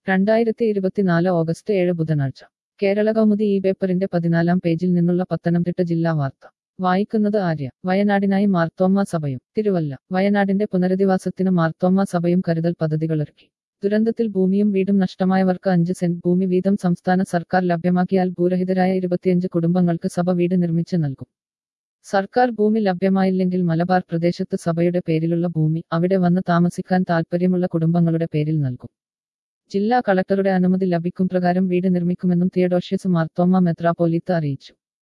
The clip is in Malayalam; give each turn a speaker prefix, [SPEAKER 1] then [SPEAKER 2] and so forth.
[SPEAKER 1] രണ്ടായിരത്തി ഇരുപത്തിനാല് ഓഗസ്റ്റ് ഏഴ് ബുധനാഴ്ച കേരള കൗമുദി ഈ പേപ്പറിന്റെ പതിനാലാം പേജിൽ നിന്നുള്ള പത്തനംതിട്ട ജില്ലാ വാർത്ത വായിക്കുന്നത് ആര്യ വയനാടിനായി മാർത്തോമ്മ സഭയും തിരുവല്ല വയനാടിന്റെ പുനരധിവാസത്തിന് മാർത്തോമ്മ സഭയും കരുതൽ പദ്ധതികളൊരുക്കി ദുരന്തത്തിൽ ഭൂമിയും വീടും നഷ്ടമായവർക്ക് അഞ്ച് സെന്റ് ഭൂമി വീതം സംസ്ഥാന സർക്കാർ ലഭ്യമാക്കിയാൽ ഭൂരഹിതരായ ഇരുപത്തിയഞ്ച് കുടുംബങ്ങൾക്ക് സഭ വീട് നിർമ്മിച്ച് നൽകും സർക്കാർ ഭൂമി ലഭ്യമായില്ലെങ്കിൽ മലബാർ പ്രദേശത്ത് സഭയുടെ പേരിലുള്ള ഭൂമി അവിടെ വന്ന് താമസിക്കാൻ താൽപ്പര്യമുള്ള കുടുംബങ്ങളുടെ പേരിൽ നൽകും ജില്ലാ കളക്ടറുടെ അനുമതി ലഭിക്കും പ്രകാരം വീട് നിർമ്മിക്കുമെന്നും തിയഡോഷ്യസ് മാർത്തോമ്മ മെത്രാപ്പോലീത്ത അറിയിച്ചു